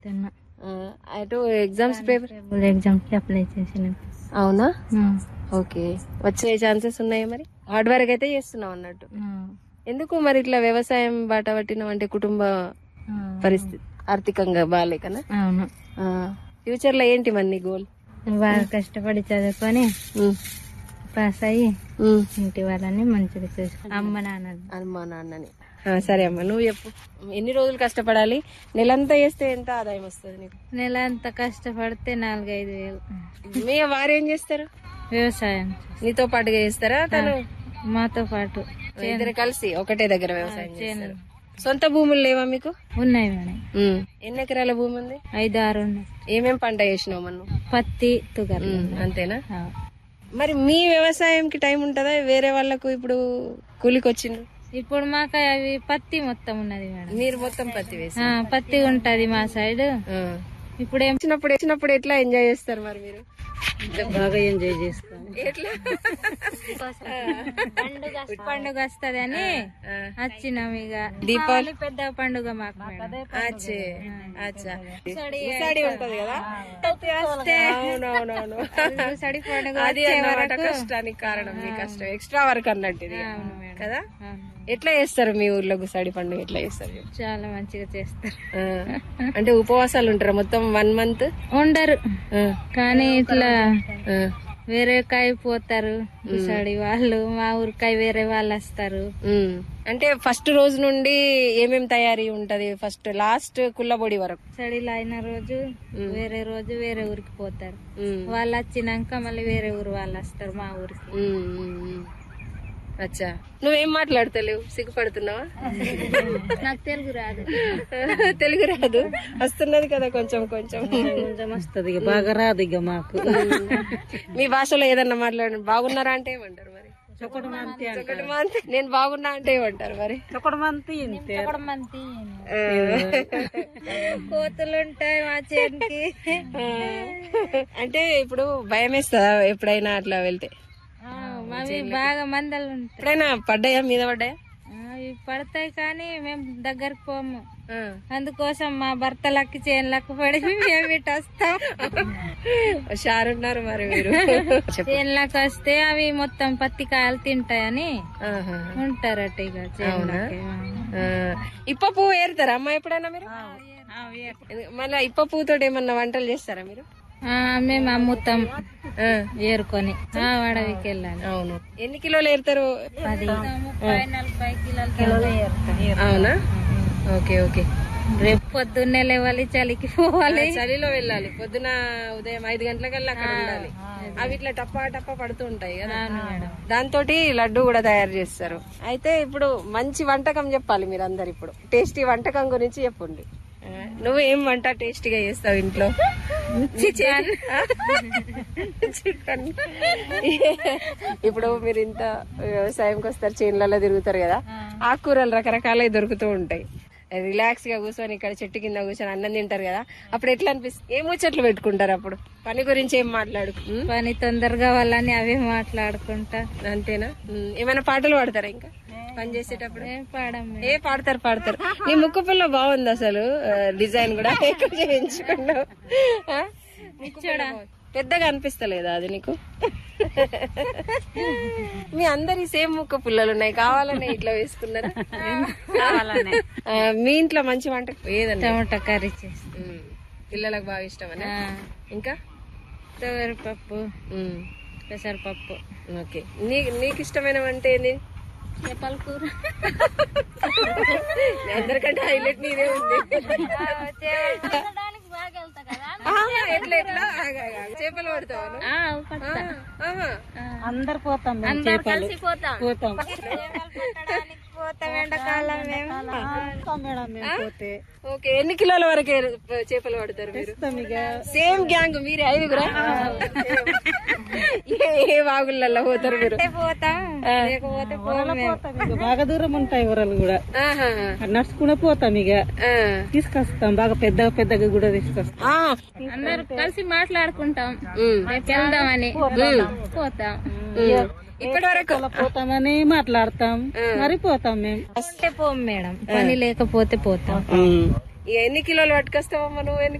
తిన్నా ఆ, అటు ఎగ్జామ్స్ పేపర్ ఎగ్జామ్ కి అప్లై చేసిన అవునా ఓకే వచ్చే ఛాన్సెస్ ఉన్నాయి మరి హార్డ్ వర్క్ అయితే చేస్తున్నావు అన్నట్టు ఎందుకు మరి ఇట్లా వ్యవసాయం బాట పట్టిన అంటే కుటుంబ పరిస్థితి ఆర్థికంగా బాగాలేకనా అవును ఫ్యూచర్ లో ఏంటి మరి నీ గోల్ బాగా కష్టపడి చదువుకొని పాస్ అయ్యి ఇంటి వాళ్ళని మంచిగా చూసి అమ్మ నాన్న అమ్మా నాన్నని ఆ, సరే అమ్మా నువ్వు చెప్పు ఎన్ని రోజులు కష్టపడాలి నెలంతా చేస్తే ఎంత ఆదాయం వస్తుంది నీకు నెల అంత కష్టపడితే నాలుగైదు వేలు మీ వారు ఏం చేస్తారు వ్యవసాయం నీతో పాటుగా చేస్తారా తను మాతో పాటు ఇద్దరు కలిసి ఒకటే దగ్గర వ్యవసాయం చేస్తారు సొంత భూములు లేవా మీకు ఉన్నాయి మేడం ఉమ్. ఎన్ని ఎకరాల భూమి ఉంది ఐదు ఆరు ఉన్నాయి ఏమేం పంట చేసినావు మనం పత్తి తుగర్ అంతేనా మరి మీ వ్యవసాయంకి టైం ఉంటుందా వేరే వాళ్ళకు ఇప్పుడు కూలికి వచ్చిండ్రు ఇప్పుడు మాకు అవి పత్తి మొత్తం ఉన్నది మేడం మీరు మొత్తం పత్తి వేసి ఆ, పత్తి ఉంటది మా సైడ్ ఇప్పుడు ఏం వచ్చినప్పుడు వచ్చినప్పుడు ఎట్లా ఎంజాయ్ చేస్తారు మరి మీరు బాగా ఎంజాయ్ చేస్తాం ఎట్లా పండుగ వస్తది అని ఆ. వచ్చినాం ఇక దీపావళి పెద్ద పండుగ మాకు మేడం. అచ్చే అచ్చా ముసాడి ఉంటది కదా అవునవునవును సడి పండుగ అది అన్నమాట కష్టానికి కారణం మీ కష్టం ఎక్స్ట్రా వర్క్ అన్నట్టు ఇది కదా అవును. ఎట్లా చేస్తారు మీ ఊర్లో గుసాడి పండుగ ఎట్లా చేస్తారు చాలా మంచిగా చేస్తారు ఆ, అంటే ఉపవాసాలు ఉంటారా మొత్తం వన్ మంత్ ఉండరు కానీ ఇట్లా వేరే కాయ పోతారు సడి వాళ్ళు మా ఊరికాయ వేరే వాళ్ళు వస్తారు అంటే ఫస్ట్ రోజు నుండి ఏమేం తయారీ ఉంటది ఫస్ట్ లాస్ట్ కుల్లబొడి వరకు సడిలో అయిన రోజు వేరే రోజు వేరే ఊరికి పోతారు ఉమ్, వాళ్ళు వచ్చినాక మళ్ళీ వేరే ఊరు వాళ్ళు వస్తారు మా ఊరికి ఉమ్, ఉమ్, ఉమ్. అచ్చా నువ్వేం మాట్లాడతలేవు సిగ్గుపడుతున్నావా నాకు తెలుగు రాదు తెలుగు రాదు వస్తున్నది కదా కొంచెం కొంచెం కొంచెం వస్తుంది బాగా రాదు ఇక మాకు మీ భాషలో ఏదన్నా మాట్లాడండి బాగున్నారా అంటే ఏమంటారు మరి ఒకటి మంది నేను బాగున్నా అంటే ఏమంటారు మరి కోతులు ఉంటాయి మా చేనికి ఆ. అంటే ఇప్పుడు భయం వేస్తుందా ఎప్పుడైనా అట్లా వెళ్తే మావి బాగా మందలు ఉంటాయి ఎప్పుడైనా పడ్డాయా మీద పడ్డాయా ఆ, ఇవి పడతాయి కానీ మేము దగ్గరకు పోము ఆ. అందుకోసం మా భర్తలకి చేనులకు పడి మేము ఇటు వస్తాం షారున్నారు మరి మీరు చెప్పు. చేనులకు వస్తే అవి మొత్తం పత్తి కాయలు తింటాయని ఆహా. ఉంటారట ఇక చేనులకి ఆ. ఇప్ప పువ్వు ఏరుతారా అమ్మ ఎప్పుడైనా మీరు మళ్ళీ ఇప్ప పువ్వుతో ఏమన్నా వంటలు చేస్తారా మీరు ఆ, మేము అమ్ముతాం ఆ. ఏరుకొని ఆ, అడవికి వెళ్ళాలి అవును ఎన్ని కిలోలు ఏరుతారు అది ముప్పై నలభై కిలోల అవునా ఓకే ఓకే రేపు పొద్దున్నే లేవాలి చలికి పోవాలి చలిలో వెళ్ళాలి పొద్దున ఉదయం ఐదు గంటలకల్లా అక్కడ ఉండాలి అవి ఇట్లా టప్పా టప్పా పడుతూ ఉంటాయి కదా దాంతో లడ్డు కూడా తయారు చేస్తారు అయితే ఇప్పుడు మంచి వంటకం చెప్పాలి మీరు అందరు ఇప్పుడు టేస్టీ వంటకం గురించి చెప్పండి ఆ, నువ్వు ఏం వంట టేస్టీగా చేస్తావు ఇంట్లో చికెన్ చికెన్ ఇప్పుడు మీరు ఇంత వ్యవసాయంకి వస్తారు చేనులలో తిరుగుతారు కదా ఆకుకూరలు రకరకాలవి దొరుకుతూ ఉంటాయి రిలాక్స్ గా కూర్చొని ఇక్కడ చెట్టు కింద కూర్చొని అన్నం తింటారు కదా అప్పుడు ఎట్లా అనిపిస్తుంది ఏ ముచ్చట్లు పెట్టుకుంటారు అప్పుడు పని గురించి ఏం మాట్లాడు ఉమ్, పని తొందరగా వాళ్ళని అవే మాట్లాడుకుంటా అంతేనా ఉమ్, ఏమైనా పాటలు పాడతారా ఇంకా పని చేసేటప్పుడు ఏం పాడం మేము. ఏ పాడతారు పాడతారు నీ ముక్కు పుల్ల బాగుంది అసలు ఆ, డిజైన్ కూడా ఎక్కువ చేయించుకున్నావు ఆ? ముక్కు పుల్ల బాగుంది. పెద్దగా అనిపిస్తలేదా అది నీకు మీ అందరి సేమ్ ముక్క పుల్లలు ఉన్నాయి కావాలనే ఇట్లా వేసుకున్నారా ఆ, మీ ఇంట్లో మంచి వంట ఏదన్నా టమాటా కర్రీ చేస్తాం ఉమ్, పిల్లలకు బాగా ఇష్టమనే ఆ, ఇంకా తోవరిపప్పు ఉమ్, పెసరపప్పు ఓకే నీ నీకు ఇష్టమైన వంట ఏంది చేపల కూర అందరికంటే హైలైట్ నీదే ఉంది ఆహా, ఎట్లా ఎట్లా ఆగు, ఆగు, ఆగు. చేపలు పడతావు అందరు పోతాం అందరు కలిసి పోతాం పోతాం పోతాం ఎండాకాలం మేము ఓకే ఎన్ని కిలోల వరకు చేపలు పడతారు మీరు సేమ్ గ్యాంగ్ మీరే ఐదుగురా ఏ ఏ వాగులలో పోతారు మీరు పోతాం లేకపోతే పోము మేము బాగా దూరం ఉంటాయి ఊరలు కూడా ఆహా. నడుచుకునే పోతాం ఇక ఆ. తీసుకొస్తాం బాగా పెద్దగా పెద్దగా కూడా తీసుకొస్తాం ఆ. అందరు కలిసి మాట్లాడుకుంటాం ఉమ్. రేపు వెళ్దామని పోతాం ఇప్పటి వరకు పోతామని మాట్లాడతాం మరి పోతాం మేము వస్తే పోం మేడం పని లేకపోతే పోతాం ఉమ్. ఇక ఎన్ని కిలోలు పట్టుకొస్తావమ్మా నువ్వు ఎన్ని